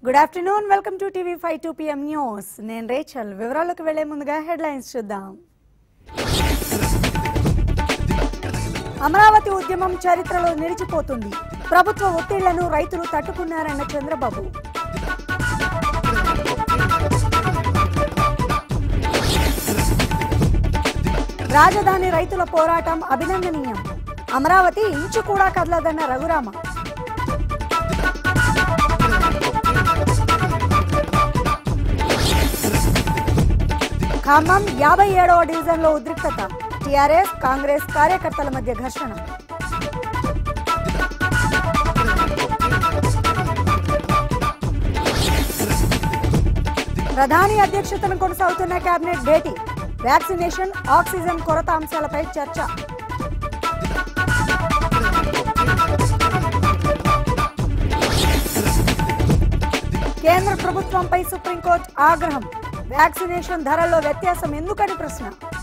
good afternoon welcome to TV five two PM news నేను Rachel వివరాల్లోకి వెళ్లే ముందుగా హెడ్లైన్స్ చూద్దాం అమరావతి ఉద్యమం చరిత్రలో నిలిచిపోతుంది ప్రభుత్వ ఒత్తిళ్లను రైతులు తట్టుకున్నారన్న చంద్రబాబు రాజధాని రైతుల పోరాటం అభినందనీయం అమరావతి ఇంచు కూడా కదలదన్న రఘురామ ఖమ్మం యాభై ఏడవ డివిజన్లో ఉద్రిక్తత టీఆర్ఎస్ కాంగ్రెస్ కార్యకర్తల మధ్య ఘర్షణ ప్రధాని అధ్యక్షతన కొనసాగుతున్న కేబినెట్ భేటీ వ్యాక్సినేషన్ ఆక్సిజన్ కొరత అంశాలపై చర్చ కేంద్ర ప్రభుత్వంపై సుప్రీంకోర్టు ఆగ్రహం వ్యాక్సినేషన్ ధరల్లో వ్యత్యాసం ఎందుకని ప్రశ్న